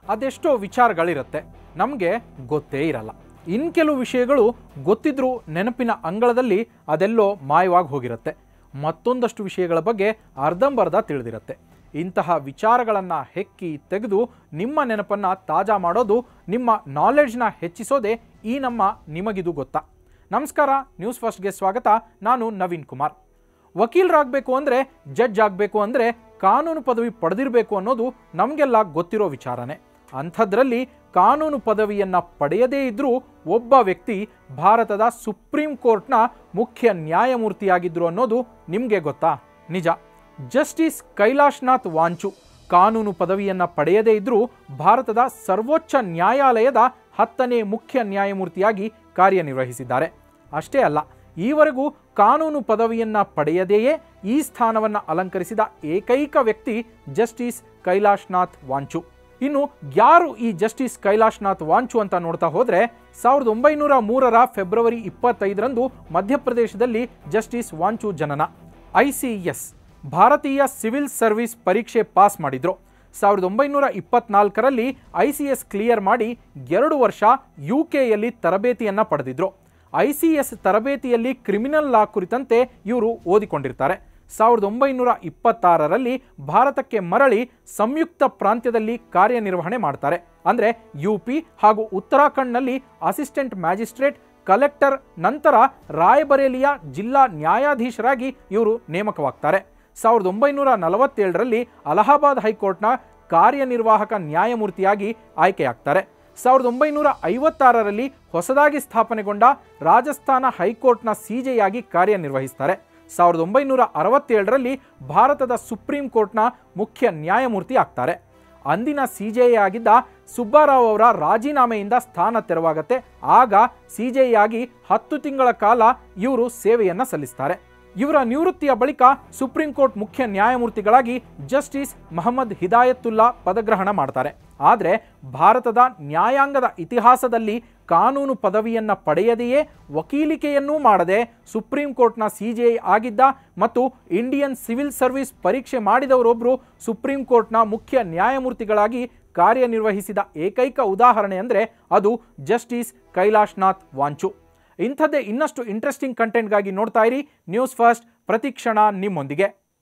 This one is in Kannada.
ಅದೆಷ್ಟೋ ವಿಚಾರಗಳಿರುತ್ತೆ ನಮಗೆ ಗೊತ್ತೇ ಇರಲ್ಲ ಇನ್ ಕೆಲವು ವಿಷಯಗಳು ಗೊತ್ತಿದ್ರೂ ನೆನಪಿನ ಅಂಗಳದಲ್ಲಿ ಅದೆಲ್ಲೋ ಮಾಯವಾಗಿ ಹೋಗಿರುತ್ತೆ ಮತ್ತೊಂದಷ್ಟು ವಿಷಯಗಳ ಬಗ್ಗೆ ಅರ್ಧಂಬರ್ಧ ತಿಳಿದಿರುತ್ತೆ ಇಂತಹ ವಿಚಾರಗಳನ್ನು ಹೆಕ್ಕಿ ತೆಗೆದು ನಿಮ್ಮ ನೆನಪನ್ನು ತಾಜಾ ಮಾಡೋದು ನಿಮ್ಮ ನಾಲೆಡ್ಜ್ನ ಹೆಚ್ಚಿಸೋದೇ ಈ ನಮ್ಮ ನಿಮಗಿದು ಗೊತ್ತಾ ನಮಸ್ಕಾರ ನ್ಯೂಸ್ ಫಸ್ಟ್ಗೆ ಸ್ವಾಗತ ನಾನು ನವೀನ್ ಕುಮಾರ್ ವಕೀಲರಾಗಬೇಕು ಅಂದರೆ ಜಡ್ಜ್ ಆಗಬೇಕು ಅಂದರೆ ಕಾನೂನು ಪದವಿ ಪಡೆದಿರಬೇಕು ಅನ್ನೋದು ನಮಗೆಲ್ಲ ಗೊತ್ತಿರೋ ವಿಚಾರನೇ ಅಂಥದ್ರಲ್ಲಿ ಕಾನೂನು ಪದವಿಯನ್ನು ಪಡೆಯದೇ ಇದ್ದರೂ ಒಬ್ಬ ವ್ಯಕ್ತಿ ಭಾರತದ ಸುಪ್ರೀಂ ಕೋರ್ಟ್ನ ಮುಖ್ಯ ನ್ಯಾಯಮೂರ್ತಿಯಾಗಿದ್ದರು ಅನ್ನೋದು ನಿಮಗೆ ಗೊತ್ತಾ ನಿಜ ಜಸ್ಟಿಸ್ ಕೈಲಾಶ್ನಾಥ್ ವಾಂಚು ಕಾನೂನು ಪದವಿಯನ್ನು ಪಡೆಯದೇ ಇದ್ದರೂ ಭಾರತದ ಸರ್ವೋಚ್ಚ ನ್ಯಾಯಾಲಯದ ಹತ್ತನೇ ಮುಖ್ಯ ನ್ಯಾಯಮೂರ್ತಿಯಾಗಿ ಕಾರ್ಯನಿರ್ವಹಿಸಿದ್ದಾರೆ ಅಷ್ಟೇ ಅಲ್ಲ ಈವರೆಗೂ ಕಾನೂನು ಪದವಿಯನ್ನ ಪಡೆಯದೆಯೇ ಈ ಸ್ಥಾನವನ್ನು ಅಲಂಕರಿಸಿದ ಏಕೈಕ ವ್ಯಕ್ತಿ ಜಸ್ಟಿಸ್ ಕೈಲಾಶ್ನಾಥ್ ವಾಂಚು ಇನ್ನು ಯಾರು ಈ ಜಸ್ಟಿಸ್ ಕೈಲಾಶ್ನಾಥ್ ವಾಂಚು ಅಂತ ನೋಡ್ತಾ ಹೋದ್ರೆ ಸಾವಿರದ ಒಂಬೈನೂರ ಮೂರರ ಫೆಬ್ರವರಿ ಇಪ್ಪತ್ತೈದರಂದು ಮಧ್ಯಪ್ರದೇಶದಲ್ಲಿ ಜಸ್ಟಿಸ್ ವಾಂಚು ಜನನ ಐ ಸಿ ಎಸ್ ಭಾರತೀಯ ಸಿವಿಲ್ ಸರ್ವಿಸ್ ಪರೀಕ್ಷೆ ಪಾಸ್ ಮಾಡಿದ್ರು ಸಾವಿರದ ಒಂಬೈನೂರ ಇಪ್ಪತ್ನಾಲ್ಕರಲ್ಲಿ ಐ ಸಿ ಎಸ್ ಕ್ಲಿಯರ್ ಮಾಡಿ ಎರಡು ವರ್ಷ ಯು ಕೆಯಲ್ಲಿ ತರಬೇತಿಯನ್ನು ಪಡೆದಿದ್ರು ಐ ಸಿ ಎಸ್ ತರಬೇತಿಯಲ್ಲಿ ಕ್ರಿಮಿನಲ್ ಲಾ ಕುರಿತಂತೆ ಇವರು ಓದಿಕೊಂಡಿರ್ತಾರೆ ಸಾವಿರದ ಒಂಬೈನೂರ ಇಪ್ಪತ್ತಾರರಲ್ಲಿ ಭಾರತಕ್ಕೆ ಮರಳಿ ಸಂಯುಕ್ತ ಪ್ರಾಂತ್ಯದಲ್ಲಿ ಕಾರ್ಯನಿರ್ವಹಣೆ ಮಾಡ್ತಾರೆ ಅಂದರೆ ಯು ಪಿ ಹಾಗೂ ಉತ್ತರಾಖಂಡ್ನಲ್ಲಿ ಅಸಿಸ್ಟೆಂಟ್ ಮ್ಯಾಜಿಸ್ಟ್ರೇಟ್ ಕಲೆಕ್ಟರ್ ನಂತರ ರಾಯಬರೇಲಿಯ ಜಿಲ್ಲಾ ನ್ಯಾಯಾಧೀಶರಾಗಿ ಇವರು ನೇಮಕವಾಗ್ತಾರೆ ಸಾವಿರದ ಒಂಬೈನೂರ ನಲವತ್ತೇಳರಲ್ಲಿ ಅಲಹಾಬಾದ್ ಹೈಕೋರ್ಟ್ನ ಕಾರ್ಯನಿರ್ವಾಹಕ ನ್ಯಾಯಮೂರ್ತಿಯಾಗಿ ಆಯ್ಕೆಯಾಗ್ತಾರೆ ಸಾವಿರದ ಒಂಬೈನೂರ ಐವತ್ತಾರರಲ್ಲಿ ಹೊಸದಾಗಿ ಸ್ಥಾಪನೆಗೊಂಡ ರಾಜಸ್ಥಾನ ಹೈಕೋರ್ಟ್ನ ಸಿಜೆಯಾಗಿ ಕಾರ್ಯನಿರ್ವಹಿಸ್ತಾರೆ ಸಾವಿರದ ಒಂಬೈನೂರ ಅರವತ್ತೇಳರಲ್ಲಿ ಭಾರತದ ಸುಪ್ರೀಂ ಕೋರ್ಟ್ನ ಮುಖ್ಯ ನ್ಯಾಯಮೂರ್ತಿ ಆಗ್ತಾರೆ ಅಂದಿನ ಸಿಜೆಐ ಆಗಿದ್ದ ಸುಬ್ಬಾರಾವ್ ಅವರ ರಾಜೀನಾಮೆಯಿಂದ ಸ್ಥಾನ ತೆರವಾಗತ್ತೆ ಆಗ ಸಿಜೆಐ ಆಗಿ ಹತ್ತು ತಿಂಗಳ ಕಾಲ ಇವರು ಸೇವೆಯನ್ನು ಸಲ್ಲಿಸ್ತಾರೆ ಇವರ ನಿವೃತ್ತಿಯ ಬಳಿಕ ಸುಪ್ರೀಂ ಕೋರ್ಟ್ ಮುಖ್ಯ ನ್ಯಾಯಮೂರ್ತಿಗಳಾಗಿ ಜಸ್ಟಿಸ್ ಮಹಮ್ಮದ್ ಹಿದಾಯತುಲ್ಲಾ ಪದಗ್ರಹಣ ಮಾಡ್ತಾರೆ ಆದರೆ ಭಾರತದ ನ್ಯಾಯಾಂಗದ ಇತಿಹಾಸದಲ್ಲಿ ಕಾನೂನು ಪದವಿಯನ್ನ ಪಡೆಯದೆಯೇ ವಕೀಲಿಕೆಯನ್ನೂ ಮಾಡದೆ ಸುಪ್ರೀಂ ಕೋರ್ಟ್ನ ಸಿಜೆಐ ಆಗಿದ್ದ ಮತ್ತು ಇಂಡಿಯನ್ ಸಿವಿಲ್ ಸರ್ವಿಸ್ ಪರೀಕ್ಷೆ ಮಾಡಿದವರೊಬ್ಬರು ಸುಪ್ರೀಂ ಕೋರ್ಟ್ನ ಮುಖ್ಯ ನ್ಯಾಯಮೂರ್ತಿಗಳಾಗಿ ಕಾರ್ಯನಿರ್ವಹಿಸಿದ ಏಕೈಕ ಉದಾಹರಣೆ ಅಂದರೆ ಅದು ಜಸ್ಟಿಸ್ ಕೈಲಾಶ್ನಾಥ್ ವಾಂಚು ಇಂಥದ್ದೇ ಇನ್ನಷ್ಟು ಇಂಟ್ರೆಸ್ಟಿಂಗ್ ಕಂಟೆಂಟ್ಗಾಗಿ ನೋಡ್ತಾ ಇರಿ ನ್ಯೂಸ್ ಫಸ್ಟ್ ಪ್ರತಿಕ್ಷಣ ನಿಮ್ಮೊಂದಿಗೆ